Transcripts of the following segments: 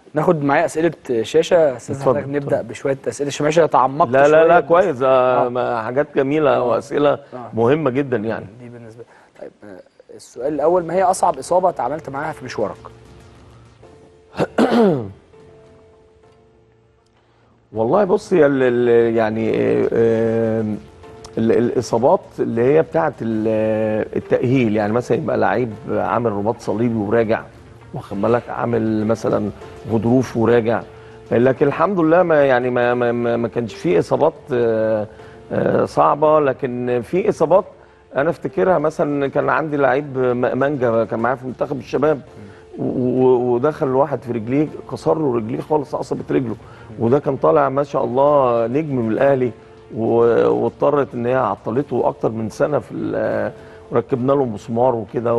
ناخد معايا اسئله شاشه استاذ اتفضل، حضرتك نبدا بشويه اسئله شماشه تعمقت لا لا شوية لا بس- كويس آه. ما- حاجات جميله واسئله آه. مهمه جدا يعني دي بالنسبه طيب آه، السؤال الاول ما هي اصعب اصابه تعاملت معاها في مشوارك والله بص هي ال- ال- يعني آه، آه، ال- الاصابات اللي هي بتاعه ال- التاهيل يعني مثلا يبقى لعيب عامل رباط صليبي وراجع واخد بالك عامل مثلا غضروف وراجع لكن الحمد لله ما يعني ما ما, ما ما كانش فيه اصابات آه، آه، صعبه لكن في اصابات انا افتكرها مثلا كان عندي لعيب م- مانجا كان معايا في منتخب الشباب و- و- ودخل واحد في رجليه كسر له رجليه خالص عصبه رجله وده كان طالع ما شاء الله نجم من الاهلي و- واضطرت ان هي عطلته اكتر من سنه في ال- وركبنا له مسمار وكده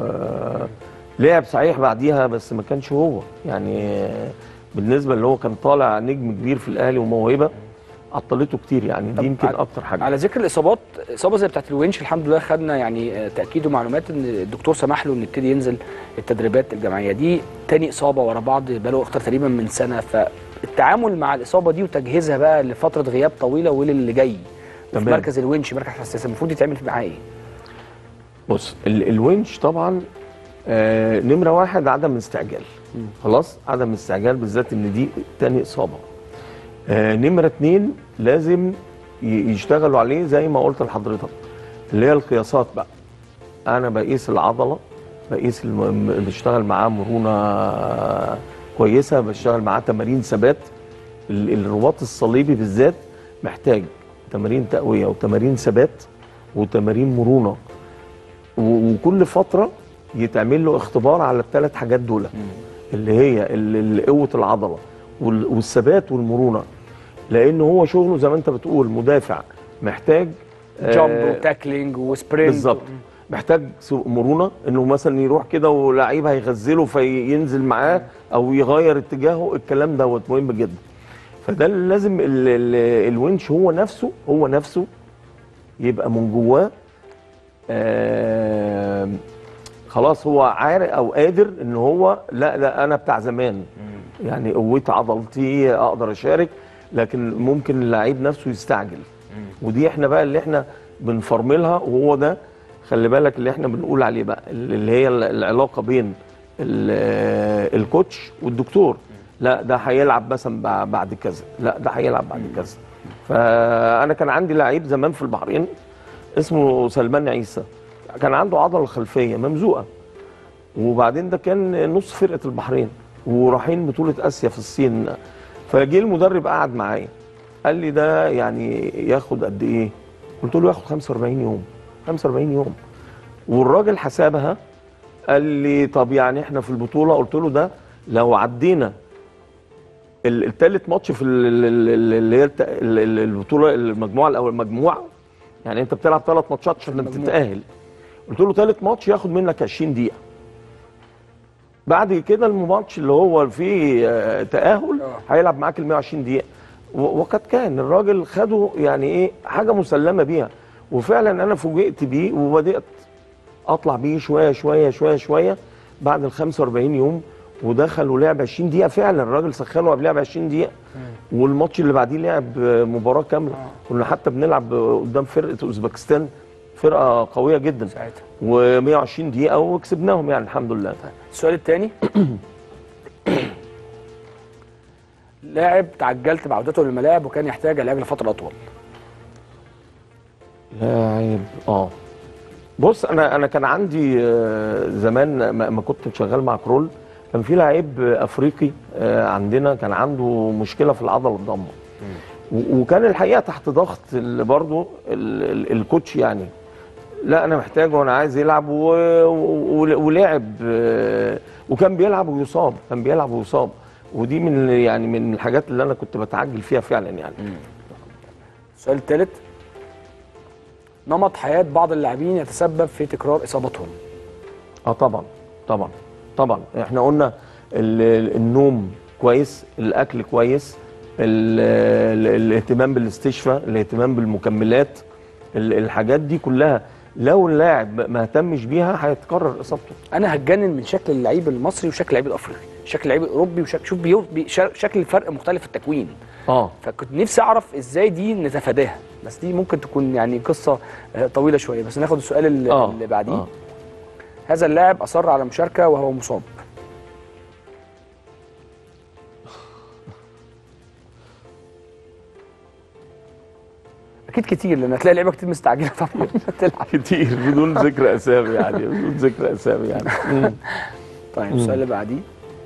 ولعب صحيح بعديها بس ما كانش هو يعني بالنسبه اللي هو كان طالع نجم كبير في الاهلي وموهبه عطلته كتير يعني طب دي يمكن على- اكتر حاجه على ذكر الاصابات اصابه زي بتاعت الونش الحمد لله خدنا يعني آه، تاكيد ومعلومات ان الدكتور سمح له انه يبتدي ينزل التدريبات الجماعيه دي تاني اصابه ورا بعض بقاله اكتر تقريبا من سنه فالتعامل مع الاصابه دي وتجهيزها بقى لفتره غياب طويله وللي جاي في تمام. مركز الونش مركز الحساسيه المفروض يتعمل معاه ايه؟ بص ال- الونش طبعا آه نمره واحد عدم استعجال خلاص عدم استعجال بالذات ان دي تاني اصابه آه نمره اتنين لازم ي- يشتغلوا عليه زي ما قلت لحضرتك اللي هي القياسات بقى انا بقيس العضله بقيس الم... م- بشتغل معاه مرونه كويسه بشتغل معاه تمارين ثبات ال- الرباط الصليبي بالذات محتاج تمارين تقويه وتمارين ثبات وتمارين مرونه و- وكل فتره يتعمل له اختبار على الثلاث حاجات دول اللي هي ال- ال- قوه العضله وال- والثبات والمرونه لان هو شغله زي ما انت بتقول مدافع محتاج جامب آه، وتاكلينج وسبرنت بالظبط محتاج سو- مرونه انه مثلا يروح كده ولاعيب هيغزله فينزل معاه او يغير اتجاهه الكلام دوت مهم جدا فده اللي لازم ال ال الونش هو نفسه هو نفسه يبقى من جواه آه خلاص هو عارف او قادر ان هو لا لا انا بتاع زمان يعني قوتي عضلتي اقدر اشارك لكن ممكن اللعيب نفسه يستعجل ودي احنا بقى اللي احنا بنفرملها وهو ده خلي بالك اللي احنا بنقول عليه بقى اللي هي العلاقه بين ال- الكوتش والدكتور لا ده هيلعب مثلا بع- بعد كذا لا ده هيلعب بعد كذا فانا كان عندي لعيب زمان في البحرين اسمه سلمان عيسى كان عنده عضله خلفيه ممزوقه وبعدين ده كان نص فرقه البحرين ورايحين بطوله اسيا في الصين فجه المدرب قعد معايا قال لي ده يعني ياخد قد ايه قلت له ياخد 45 يوم 45 يوم والراجل حسابها قال لي طب يعني احنا في البطوله قلت له ده لو عدينا ال- التالت ماتش في ال- ال- ال- اللي هي الت- ال- ال- البطوله المجموعه الاول المجموعه يعني انت بتلعب ثلاث ماتشات عشان المجموعة. تتاهل قلت له ثالث ماتش ياخد منك 20 دقيقه بعد كده الماتش اللي هو فيه آه، تاهل آه. هيلعب معاك ال 120 دقيقه و- وقد كان الراجل خده يعني ايه حاجه مسلمه بيها وفعلا انا فوجئت بيه وبدات اطلع بيه شويه شويه شويه شويه بعد ال 45 يوم ودخل ولعب 20 دقيقه فعلا الراجل سخنه قبلها ب 20 دقيقه والماتش اللي بعديه لعب مباراه كامله كنا حتى بنلعب قدام فرقه اوزبكستان فرقه قويه جدا ساعتها و120 دقيقه وكسبناهم يعني الحمد لله السؤال الثاني لاعب تعجلت بعودته للملاعب وكان يحتاج العلاج لفتره اطول لاعب اه بص انا انا كان عندي آه، زمان ما ما كنت شغال مع كرول كان في لعيب افريقي آه، عندنا كان عنده مشكله في العضله الضمه و- وكان الحقيقه تحت ضغط ال- برضه ال- ال- الكوتش يعني لا انا محتاجه وانا عايز يلعب و... و... ولعب آه، وكان بيلعب ويصاب كان بيلعب ويصاب ودي من يعني من الحاجات اللي انا كنت بتعجل فيها فعلا يعني السؤال الثالث نمط حياه بعض اللاعبين يتسبب في تكرار اصابتهم اه طبعا طبعا طبعا احنا قلنا ال- النوم كويس الاكل كويس ال- ال- الاهتمام بالاستشفاء الاهتمام بالمكملات ال- الحاجات دي كلها لو اللاعب ما- ما اهتمش بيها هيتكرر اصابته انا هتجنن من شكل اللعيب المصري وشكل اللعيب الافريقي شكل اللعيب الاوروبي وشكل شوف بيو... بي... شا- شكل الفرق مختلف في التكوين اه فكنت نفسي اعرف ازاي دي نتفاداها بس دي ممكن تكون يعني قصه آه، طويله شويه بس ناخد السؤال اللي, اه اللي بعديه آه. هذا اللاعب اصر على المشاركه وهو مصاب اكيد كتير لان هتلاقي لعيبه كتير مستعجله طبعا تلعب كتير بدون ذكر اسامي يعني بدون ذكر اسامي يعني مم. طيب السؤال اللي بعديه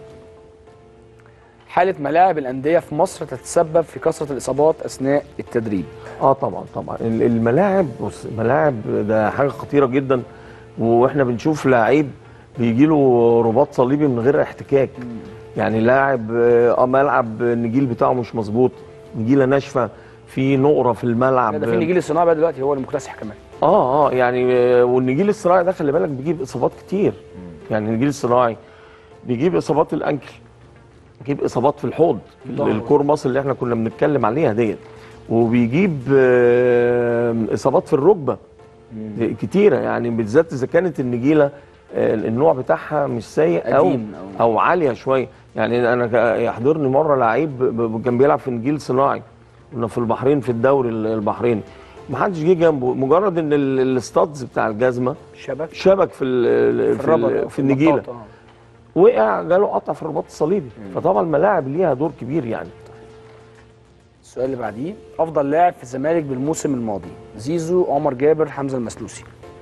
حالة ملاعب الأندية في مصر تتسبب في كثرة الإصابات أثناء التدريب اه طبعا طبعا ال- الملاعب بص الملاعب ده حاجه خطيره جدا واحنا بنشوف لعيب بيجي له رباط صليبي من غير احتكاك يعني لاعب اه ملعب النجيل بتاعه مش مظبوط نجيله ناشفه في نقره في الملعب ده في النجيل الصناعي بقى دلوقتي هو المكتسح كمان اه اه يعني آه، والنجيل الصناعي ده خلي بالك بيجيب اصابات كتير يعني النجيل الصناعي بيجيب اصابات الانكل بيجيب اصابات في الحوض الظهر. الكور مصر اللي احنا كنا بنتكلم عليها ديت وبيجيب آه، اصابات في الركبه كتيره يعني بالذات اذا كانت النجيله آه، النوع بتاعها مش سيء او قديم أو- او عاليه شويه يعني انا كا- يحضرني مره لعيب ب- ب- كان بيلعب في نجيل صناعي كنا في البحرين في الدوري ال- البحريني ما حدش جه جنبه مجرد ان ال- الاستادز بتاع الجزمه شبك شبك في ال- في في, الربط ال- أو في النجيله المطاط، آه. وقع جاله قطع في الرباط الصليبي فطبعا الملاعب ليها دور كبير يعني السؤال اللي بعديه أفضل لاعب في الزمالك بالموسم الماضي زيزو عمر جابر حمزة المسلوسي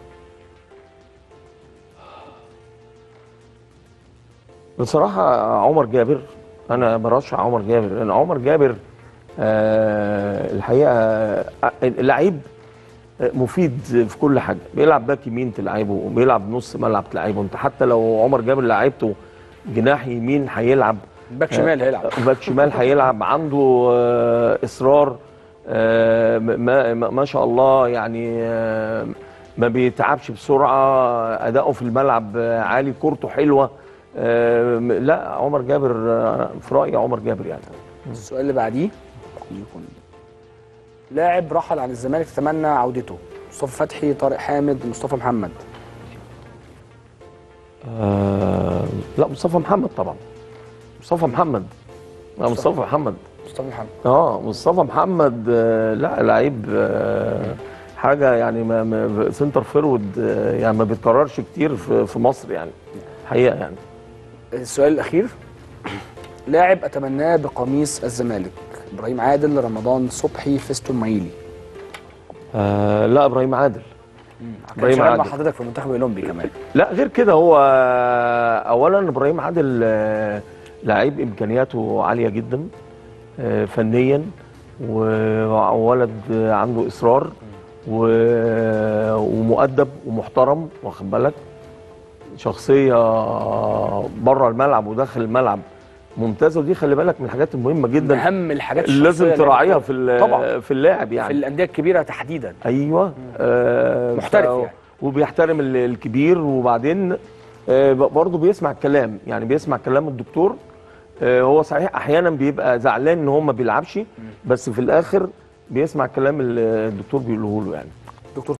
بصراحة عمر جابر أنا برشح عمر جابر لأن عمر جابر آه الحقيقة آه، لعيب آه، مفيد في كل حاجة بيلعب باك يمين تلعبه وبيلعب نص ملعب تلعبه أنت حتى لو عمر جابر لعبته جناح يمين هيلعب باك شمال هيلعب باك شمال هيلعب عنده آه، اصرار آه، ما ما ما شاء الله يعني آه، ما بيتعبش بسرعه اداؤه في الملعب آه، عالي كورته حلوه آه، لا عمر جابر آه، في رايي عمر جابر يعني السؤال اللي بعديه يكون لاعب رحل عن الزمالك تتمنى عودته مصطفى فتحي طارق حامد مصطفى محمد آه، لا مصطفى محمد طبعا مصطفى محمد لا مصطفى محمد مصطفى محمد اه مصطفى محمد آه، لا لعيب آه، حاجه يعني ما ما سنتر فيرود آه، يعني ما بيتكررش كتير في في مصر يعني حقيقه يعني السؤال الأخير لاعب أتمناه بقميص الزمالك إبراهيم عادل رمضان صبحي فيستون مايلي آه لا ابراهيم عادل كان إبراهيم شغال مع عادل. حضرتك في المنتخب الأولمبي كمان لا غير كده هو آه، اولا ابراهيم عادل آه، لعيب امكانياته عاليه جدا آه، فنيا وولد آه، عنده اصرار و- ومؤدب ومحترم واخد بالك شخصيه بره الملعب وداخل الملعب ممتازه ودي خلي بالك من الحاجات المهمه من جدا أهم الحاجات لازم الشخصية اللي تراعيها بتكون- في ال- طبعا في اللاعب في يعني الأندية الكبيرة تحديدا ايوه آه محترف ف- يعني. وبيحترم ال- الكبير وبعدين آه ب- برضه بيسمع الكلام يعني بيسمع كلام الدكتور آه هو صحيح احيانا بيبقى زعلان ان هو ما بيلعبش بس في الاخر بيسمع كلام ال- الدكتور بيقوله له يعني دكتور